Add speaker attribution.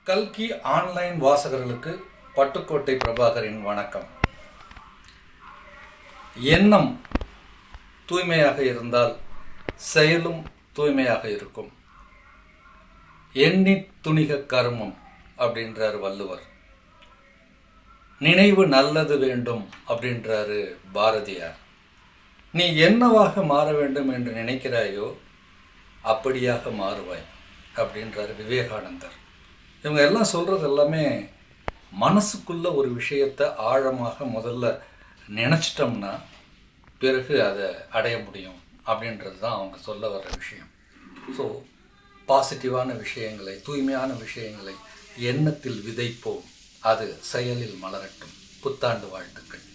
Speaker 1: கல்கி ஆன்லைன் வாசகர்களுக்கு பட்டுக்கோட்டை பிரபாகரின் வணக்கம் எண்ணம் தூய்மையாக இருந்தால் செயலும் தூய்மையாக இருக்கும் எண்ணி துணிக கர்மம் அப்படின்றார் வள்ளுவர் நினைவு நல்லது வேண்டும் அப்படின்றாரு பாரதியார் நீ என்னவாக மாற வேண்டும் என்று நினைக்கிறாயோ அப்படியாக மாறுவாய் அப்படின்றாரு விவேகானந்தர் இவங்க எல்லாம் சொல்கிறது எல்லாமே மனசுக்குள்ள ஒரு விஷயத்தை ஆழமாக முதல்ல நினச்சிட்டோம்னா பிறகு அதை அடைய முடியும் அப்படின்றது தான் அவங்க சொல்ல வர்ற விஷயம் ஸோ பாசிட்டிவான விஷயங்களை தூய்மையான விஷயங்களை எண்ணத்தில் விதைப்போம் அது செயலில் மலரட்டும் புத்தாண்டு வாழ்த்துக்கள்